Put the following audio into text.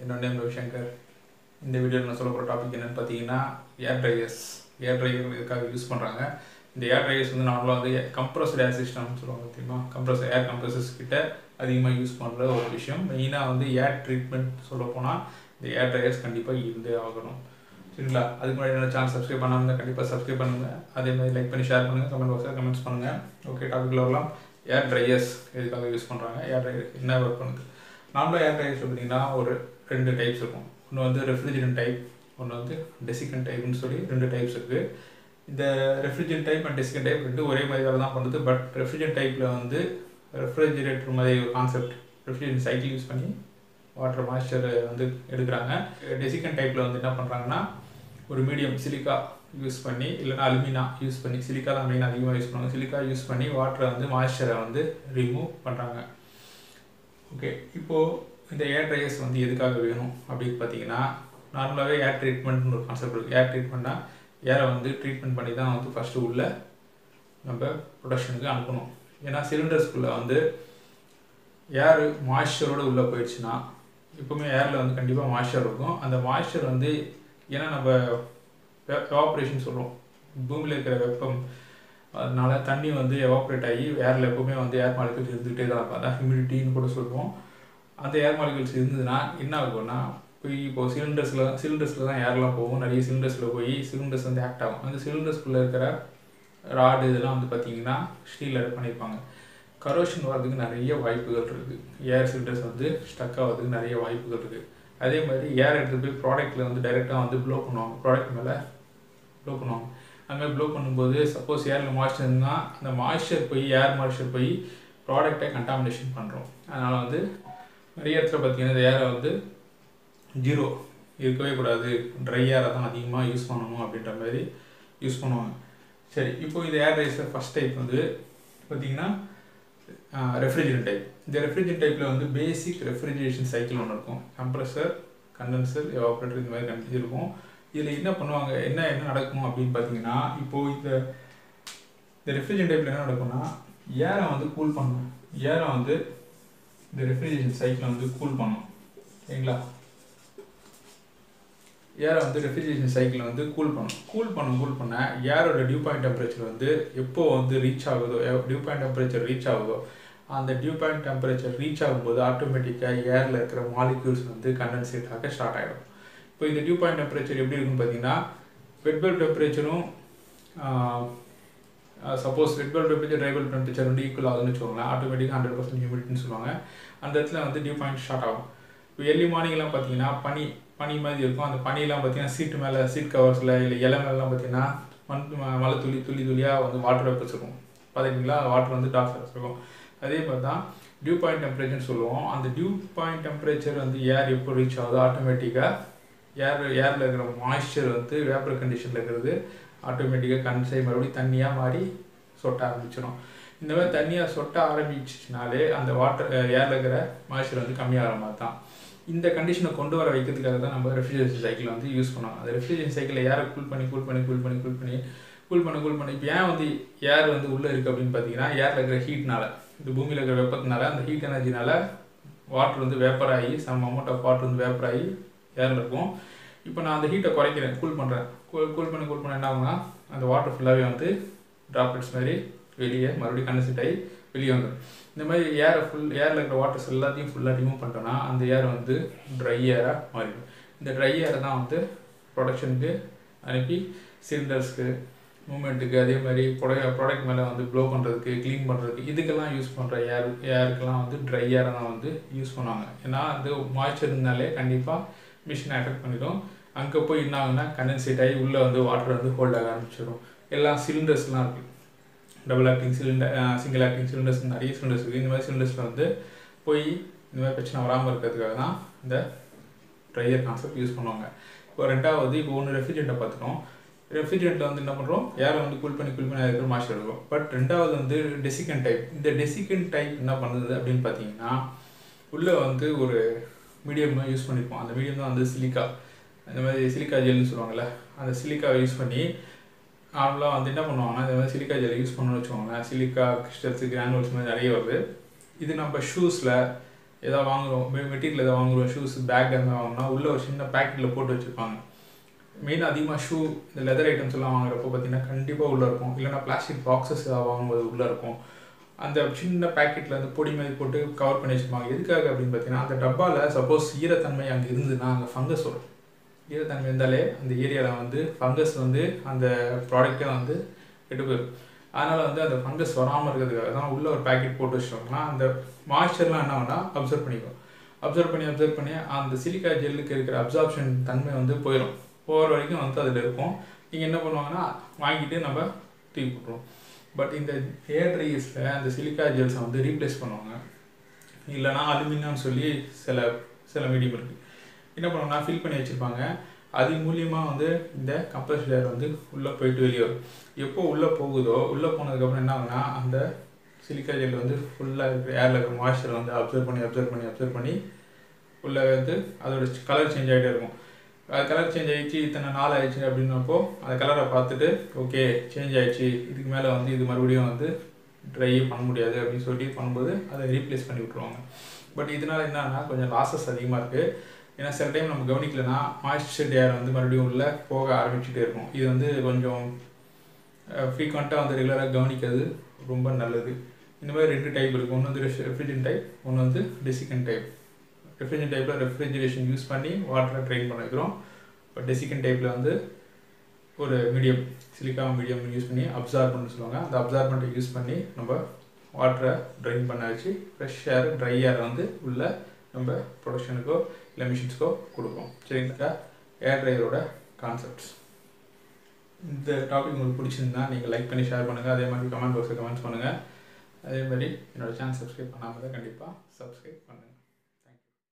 என்னோட நேம் ரவிசங்கர் இந்த வீடியோவில் நான் சொல்ல போகிற டாபிக் என்னென்னு பார்த்தீங்கன்னா ஏர் ட்ரையர்ஸ் ஏர் ட்ரையர் இதுக்காக யூஸ் பண்ணுறாங்க இந்த ஏர் ட்ரையர்ஸ் வந்து நார்மலாக வந்து கம்ப்ரஸ்ட் ஏர் சிஸ்டம்னு சொல்லுவாங்க தெரியுமா கம்ப்ரஸ் ஏர் கம்ப்ரஸர்ஸ் கிட்ட அதிகமாக யூஸ் பண்ணுற ஒரு விஷயம் மெயினாக வந்து ஏர் ட்ரீட்மெண்ட் சொல்ல போனால் இந்த ஏர் ட்ரையர்ஸ் கண்டிப்பாக இருந்தே ஆகணும் சரிங்களா அதுக்கு முன்னாடி என்னோட சேனல் சப்ஸ்கிரைப் பண்ணாமல் இருந்தால் கண்டிப்பாக சப்ஸ்கிரைப் பண்ணுங்கள் அதே மாதிரி லைக் பண்ணி ஷேர் பண்ணுங்கள் கமெண்ட் பாக்ஸில் கமெண்ட்ஸ் பண்ணுங்கள் ஓகே டாபிக்ல வரலாம் ஏர் ட்ரையர்ஸ் எதுக்காக யூஸ் பண்ணுறாங்க ஏர் ட்ரையர் என்ன ஒர்க் பண்ணுது நார்மலாக ஏர் ட்ரையர்ஸ் பார்த்தீங்கன்னா ஒரு ரெண்டு டைப்ஸ் இருக்கும் ஒன்று வந்து ரெஃப்ரிஜரண்ட் டைப் ஒன்று வந்து டெசிகன் டைப்னு சொல்லி ரெண்டு டைப்ஸ் இருக்குது இந்த refrigerant type and desiccant type ரெண்டு ஒரே மாதிரி வேலை தான் பண்ணுது பட் ரெஃப்ரிஜரண்ட் டைப்பில் வந்து ரெஃப்ரிஜரேட்டர் மாதிரி ஒரு கான்செப்ட் ரெஃப்ரிஜரேட் சைக்கிள் யூஸ் பண்ணி வாட்டர் மாய்ஸ்சர் வந்து எடுக்கிறாங்க டெசிகன் டைப்பில் வந்து என்ன பண்ணுறாங்கன்னா ஒரு மீடியம் சிலிக்கா யூஸ் பண்ணி இல்லைனா அலுமினா யூஸ் பண்ணி சிலிக்கா தான் மெயின் அதிகமாக யூஸ் பண்ணுவாங்க சிலிக்கா யூஸ் பண்ணி வாட்டரை வந்து மாய்ஸ்சரை வந்து ரிமூவ் பண்ணுறாங்க ஓகே இப்போது இந்த ஏர் ட்ரையர்ஸ் வந்து எதுக்காக வேணும் அப்படின்னு பார்த்தீங்கன்னா நார்மலாகவே ஏர் ட்ரீட்மெண்ட்னு ஒரு கான்செப்ட் இருக்குது ஏர் ட்ரீட்மெண்ட்னா ஏரை வந்து ட்ரீட்மெண்ட் பண்ணி தான் வந்து ஃபஸ்ட்டு உள்ள நம்ம ப்ரொடக்ஷனுக்கு அனுப்பணும் ஏன்னா சிலிண்டர்ஸ்குள்ளே வந்து ஏர் மாய்ஸ்சரோடு உள்ளே போயிடுச்சுன்னா எப்போவுமே ஏரில் வந்து கண்டிப்பாக மாய்ஸ்சர் இருக்கும் அந்த மாய்ஸ்சர் வந்து ஏன்னா நம்ம எவாப்ரேஷன் சொல்கிறோம் பூமியில் இருக்கிற வெப்பம் அதனால தண்ணி வந்து எவாப்ரேட் ஆகி ஏரில் எப்போவுமே வந்து ஏர் மாலிகல்ஸ் இருந்துகிட்டே தான் இருக்கும் அதான் ஹியூமிடிட்டின்னு கூட சொல்லுவோம் அந்த ஏர் மாலிகல்ஸ் இருந்ததுன்னா என்ன ஆகும்னா போய் இப்போது சிலிண்டர்ஸில் சிலிண்டர்ஸில் தான் ஏர்லாம் போகும் நிறைய சிலிண்டர்ஸில் போய் சிலிண்டர்ஸ் வந்து ஆக்ட் ஆகும் அந்த சிலிண்டர்ஸ்குள்ளே இருக்கிற ராடு இதெல்லாம் வந்து பார்த்திங்கன்னா ஸ்டீலில் பண்ணியிருப்பாங்க கரோஷன் வர்றதுக்கு நிறைய வாய்ப்புகள் இருக்குது ஏர் சிலிண்டர்ஸ் வந்து ஸ்டக் ஆகிறதுக்கு நிறைய வாய்ப்புகள் இருக்குது அதே மாதிரி ஏர் எடுத்துகிட்டு போய் ப்ராடக்ட்டில் வந்து டைரெக்டாக வந்து ப்ளோ பண்ணுவாங்க ப்ராடக்ட் மேலே ப்ளோ பண்ணுவாங்க அது மாதிரி ப்ளோ பண்ணும்போது சப்போஸ் ஏரில் மாய்ஸ்சர் இருந்தால் அந்த மாய்ஸ்சர் போய் ஏர் மாய்ஸ்சர் போய் ப்ராடக்டை கண்டாமினேஷன் பண்ணுறோம் அதனால் வந்து நிறைய இடத்துல பார்த்திங்கன்னா இந்த ஏரை வந்து ஜீரோ இருக்கவே கூடாது ட்ரை ஏரை தான் அதிகமாக யூஸ் பண்ணணும் அப்படின்ற மாதிரி யூஸ் பண்ணுவாங்க சரி இப்போ இந்த ஏர் ரைஸர் ஃபஸ்ட் டைப் வந்து பார்த்திங்கன்னா ரெஃப்ரிஜரேட் டைப் இந்த ரெஃப்ரிஜரேட் டைப்பில் வந்து பேசிக் ரெஃப்ரிஜரேஷன் சைக்கிள் ஒன்று இருக்கும் கம்ப்ரஸர் கண்டென்சர் எவாப்ரேட்டர் இந்த மாதிரி கண்டிப்பாக இருக்கும் இதில் என்ன பண்ணுவாங்க என்ன என்ன நடக்கும் அப்படின்னு பார்த்தீங்கன்னா இப்போது இந்த இந்த ரெஃப்ரிஜரேட் டைப்பில் என்ன நடக்கும்னா ஏரை வந்து கூல் பண்ணும் ஏரை வந்து இந்த ரெஃப்ரிஜரேஷன் சைக்கிளை வந்து கூல் பண்ணும் சரிங்களா ஏரை வந்து ரெஃப்ரிஜரேஷன் சைக்கிளை வந்து கூல் பண்ணும் கூல் பண்ணும் கூல் பண்ண ஏரோட டியூ பாயிண்ட் டெம்பரேச்சர் வந்து எப்போ வந்து ரீச் ஆகுதோ டியூ பாயிண்ட் டெம்பரேச்சர் ரீச் ஆகுதோ அந்த டியூ பாயிண்ட் டெம்பரேச்சர் ரீச் ஆகும்போது ஆட்டோமேட்டிக்காக ஏரில் இருக்கிற மாலிக்யூல்ஸ் வந்து கண்டென்சேட் ஆக ஸ்டார்ட் ஆகிடும் இப்போ இந்த டியூ பாயிண்ட் டெம்பரேச்சர் எப்படி இருக்குன்னு பார்த்தீங்கன்னா வெட் பல்ப் டெம்பரேச்சரும் suppose wet bulb temperature dry bulb temperature வந்து ஈக்குவல் ஆகுதுன்னு வச்சுக்கோங்களேன் ஆட்டோமேட்டிக்காக ஹண்ட்ரட் பர்சன்ட் ஹியூமிடிட்டின்னு சொல்லுவாங்க அந்த இடத்துல வந்து டியூ பாயிண்ட் ஸ்டார்ட் ஆகும் இப்போ எர்லி மார்னிங்லாம் பார்த்தீங்கன்னா பனி பனி மாதிரி இருக்கும் அந்த பனிலாம் பார்த்தீங்கன்னா சீட்டு மேலே சீட் கவர்ஸில் இல்லை இலை மேலாம் பார்த்தீங்கன்னா மண் மழை துளி துளி துளியாக வந்து வாட்டர் வெப்பஸ் இருக்கும் பார்த்துக்கிங்களா வாட்டர் வந்து டாப் இருக்கும் அதே மாதிரி தான் டியூ பாயிண்ட் டெம்பரேச்சர்னு சொல்லுவோம் அந்த டியூ பாயிண்ட் டெம்பரேச்சர் வந்து ஏர் எப்போ ரீச் ஆகுதோ ஆட்டோமேட்டிக்காக ஏர் ஏரில் இருக்கிற மாய்ஸ்சர் வந்து வேப்பர் கண்டிஷனில் இருக்கிறது ஆட்டோமேட்டிக்காக கன்சை மறுபடியும் தண்ணியாக மாறி சொட்ட ஆரம்பிச்சிடும் இந்த மாதிரி தண்ணியாக சொட்ட ஆரம்பிச்சிச்சுனாலே அந்த வாட்டர் ஏரில் இருக்கிற மாய்ஸ்சர் வந்து கம்மியாகிற மாதிரி தான் இந்த கண்டிஷனை கொண்டு வர வைக்கிறதுக்காக தான் நம்ம ரெஃப்ரிஜரேஷன் சைக்கிள் வந்து யூஸ் பண்ணுவோம் அந்த ரெஃப்ரிஜரேஷன் சைக்கிளில் ஏரை கூல் பண்ணி கூல் பண்ணி கூல் பண்ணி கூல் பண்ணி கூல் பண்ண கூல் பண்ணி இப்போ ஏன் வந்து ஏர் வந்து உள்ளே இருக்குது அப்படின்னு பார்த்தீங்கன்னா ஏரில் இருக்கிற ஹீட்னால இந்த பூமியில் இருக்கிற வெப்பத்தினால அந்த ஹீட் எனர்ஜினால வாட்டர் வந்து வேப்பர் ஆகி சம் அமௌண்ட் ஆஃப் வாட்டர் வந்து வேப்பர் ஆகி ஏரில் இருக்கும் இப்போ நான் அந்த ஹீட்டை குறைக்கிறேன் கூல் பண்ணுறேன் கூல் கூல் பண்ணி கூல் பண்ண என்ன ஆகுனா அந்த வாட்டர் ஃபுல்லாகவே வந்து ட்ராப்லெட்ஸ் மாதிரி வெளியே மறுபடியும் கண்டென்சேட் ஆகி வெளியே வந்துடும் இந்த மாதிரி ஏரை ஃபுல் ஏரில் இருக்கிற வாட்டர்ஸ் எல்லாத்தையும் ஃபுல்லாக ரிமூவ் பண்ணிட்டோன்னா அந்த ஏர் வந்து ட்ரை ஏராக மாறிடும் இந்த ட்ரை ஏரை தான் வந்து ப்ரொடக்ஷனுக்கு அனுப்பி சிலிண்டர்ஸ்க்கு மூமெண்ட்டுக்கு அதே மாதிரி ப்ரொடக்ட் ப்ராடக்ட் மேலே வந்து ப்ளோ பண்ணுறதுக்கு க்ளீன் பண்ணுறதுக்கு இதுக்கெல்லாம் யூஸ் பண்ணுற ஏர் ஏருக்கெல்லாம் வந்து ட்ரை ஏரை தான் வந்து யூஸ் பண்ணுவாங்க ஏன்னா வந்து மாய்ச்சர் இருந்தாலே கண்டிப்பாக மிஷினை எஃபெக்ட் பண்ணிடும் அங்கே போய் என்ன ஆகுனா கண்டென்சேட் ஆகி உள்ளே வந்து வாட்டர் வந்து ஹோல்ட் ஆக ஆரம்பிச்சிடும் எல்லாம் சிலிண்டர்ஸ்லாம் இருக்குது double acting cylinder single acting cylinders நிறைய சிலிண்டர்ஸ் இருக்குது இந்த மாதிரி சிலிண்டர்ஸில் வந்து போய் இந்த மாதிரி பிரச்சனை வராமல் இருக்கிறதுக்காக தான் இந்த ட்ரையர் கான்செப்ட் யூஸ் பண்ணுவாங்க இப்போ ரெண்டாவது இப்போ ஒன்று ரெஃப்ரிஜரேட்டை பார்த்துட்டோம் ரெஃப்ரிஜரேட்டில் வந்து என்ன பண்ணுறோம் ஏரை வந்து கூல் பண்ணி கூல் பண்ணி இருக்கிற மாஸ்டர் இருக்கும் பட் ரெண்டாவது வந்து டெசிகன் டைப் இந்த டெசிகன் டைப் என்ன பண்ணுது அப்படின்னு பார்த்தீங்கன்னா உள்ளே வந்து ஒரு மீடியம் யூஸ் பண்ணியிருப்போம் அந்த மீடியம் தான் வந்து சிலிக்கா இந்த மாதிரி சிலிக்கா ஜெல்னு சொல்லுவாங்கள்ல அந்த சிலிக்காவை யூஸ் பண்ணி நார்மலாக வந்து என்ன பண்ணுவாங்கன்னா இந்த மாதிரி சிலிக்கா ஜெல் யூஸ் பண்ணணும்னு வச்சுக்கோங்களேன் சிலிக்கா கிறிஸ்டல்ஸ் கிரானுவல்ஸ் மாதிரி நிறைய வருது இது நம்ம ஷூஸில் ஏதாவது வாங்குறோம் மெட்டீரியல் ஏதாவது வாங்குறோம் ஷூஸ் பேக் அந்த மாதிரி வாங்கினா உள்ளே ஒரு சின்ன பேக்கெட்டில் போட்டு வச்சுருப்பாங்க மெயினாக அதிகமாக ஷூ இந்த லெதர் ஐட்டம்ஸ் எல்லாம் வாங்குறப்போ பார்த்தீங்கன்னா கண்டிப்பாக உள்ளே இருக்கும் இல்லைனா பிளாஸ்டிக் பாக்ஸஸ் ஏதாவது வாங்கும்போது உள்ளே இருக்கும் அந்த சின்ன பேக்கெட்டில் வந்து பொடி மாதிரி போட்டு கவர் பண்ணி வச்சுருப்பாங்க எதுக்காக அப்படின்னு பார்த்தீங்கன்னா அந்த டப்பாவில் சப்போஸ் ஈரத்தன்மை அங்கே இருந்ததுன்னா அங்கே ஃபங்கஸ் வரும் ஈரத்தன்மை இருந்தாலே அந்த ஏரியாவில் வந்து ஃபங்கஸ் வந்து அந்த ப்ராடக்டே வந்து கெட்டு போயிடும் அதனால் வந்து அந்த ஃபங்கஸ் வராமல் இருக்கிறதுக்காக தான் உள்ளே ஒரு பேக்கெட் போட்டு வச்சிட்டோம்னா அந்த மாய்ச்சர்லாம் என்ன வேணால் அப்சர்வ் பண்ணிக்கும் அப்சர்வ் பண்ணி அப்சர்வ் பண்ணி அந்த சிலிக்கா ஜெல்லுக்கு இருக்கிற அப்சார்ப்ஷன் தன்மை வந்து போயிடும் போகிற வரைக்கும் வந்து அதில் இருக்கும் நீங்கள் என்ன பண்ணுவாங்கன்னா வாங்கிட்டு நம்ம தூக்கி போட்டுருவோம் பட் இந்த ஹேர் ட்ரைஸில் அந்த சிலிக்கா ஜெல்ஸை வந்து ரீப்ளேஸ் பண்ணுவாங்க இல்லைனா அலுமினியம்னு சொல்லி சில சில மீடியம் இருக்குது என்ன பண்ணுவாங்கன்னா ஃபில் பண்ணி வச்சுருப்பாங்க அது மூலியமாக வந்து இந்த கம்ப்ரஸ்ட் ஏர் வந்து உள்ளே போயிட்டு வெளியே வரும் எப்போ உள்ளே போகுதோ உள்ளே போனதுக்கப்புறம் என்ன ஆகுனா அந்த சிலிக்கா ஜெல் வந்து ஃபுல்லாக இருக்கிற ஏரில் இருக்கிற மாய்ச்சரை வந்து அப்சர்வ் பண்ணி அப்சர்வ் பண்ணி அப்சர்வ் பண்ணி உள்ளே வந்து அதோட கலர் சேஞ்ச் ஆகிட்டே இருக்கும் அது கலர் சேஞ்ச் ஆகிடுச்சு இத்தனை நாள் ஆயிடுச்சு அப்படின்னப்போ அந்த கலரை பார்த்துட்டு ஓகே சேஞ்ச் ஆயிடுச்சு இதுக்கு மேலே வந்து இது மறுபடியும் வந்து ட்ரை பண்ண முடியாது அப்படின்னு சொல்லி பண்ணும்போது அதை ரீப்ளேஸ் பண்ணி விட்ருவாங்க பட் இதனால் என்னன்னா கொஞ்சம் லாஸஸ் அதிகமாக இருக்குது ஏன்னா சில டைம் நம்ம கவனிக்கலனா மாய்ஸ்சர் ஏர் வந்து மறுபடியும் உள்ளே போக ஆரம்பிச்சுட்டே இருக்கும் இது வந்து கொஞ்சம் ஃப்ரீக்வெண்ட்டாக வந்து ரெகுலராக கவனிக்கிறது ரொம்ப நல்லது இந்த மாதிரி ரெண்டு டைப் இருக்குது ஒன்று வந்து ரெஃப்ரிஜரேஷன் டைப் ஒன்று வந்து டெசிகன் டைப் ரெஃப்ரிஜரேஷன் டைப்பில் ரெஃப்ரிஜரேஷன் யூஸ் பண்ணி வாட்டரை ட்ரெயின் பண்ண வைக்கிறோம் இப்போ டெசிகன் டைப்பில் வந்து ஒரு மீடியம் சிலிக்கா மீடியம் யூஸ் பண்ணி அப்சார்பன்ட் சொல்லுவாங்க அந்த அப்சார்பண்ட்டை யூஸ் பண்ணி நம்ம வாட்டரை ட்ரைன் பண்ண வச்சு ஃப்ரெஷ் ஏர் ட்ரை ஏர் வந்து உள்ள நம்ம ப்ரொடக்ஷனுக்கோ இல்லை மிஷின்ஸ்க்கோ கொடுப்போம் சரிங்களா ஏர் ட்ரையரோட கான்செப்ட்ஸ் இந்த டாபிக் உங்களுக்கு பிடிச்சிருந்தா நீங்கள் லைக் பண்ணி ஷேர் பண்ணுங்கள் அதே மாதிரி கமெண்ட் பாக்ஸில் கமெண்ட்ஸ் பண்ணுங்கள் அதே மாதிரி என்னோடய சேனல் சப்ஸ்கிரைப் பண்ணாமல் தான் கண்டிப்பாக சப்ஸ்கிரைப் பண்ணுங்கள்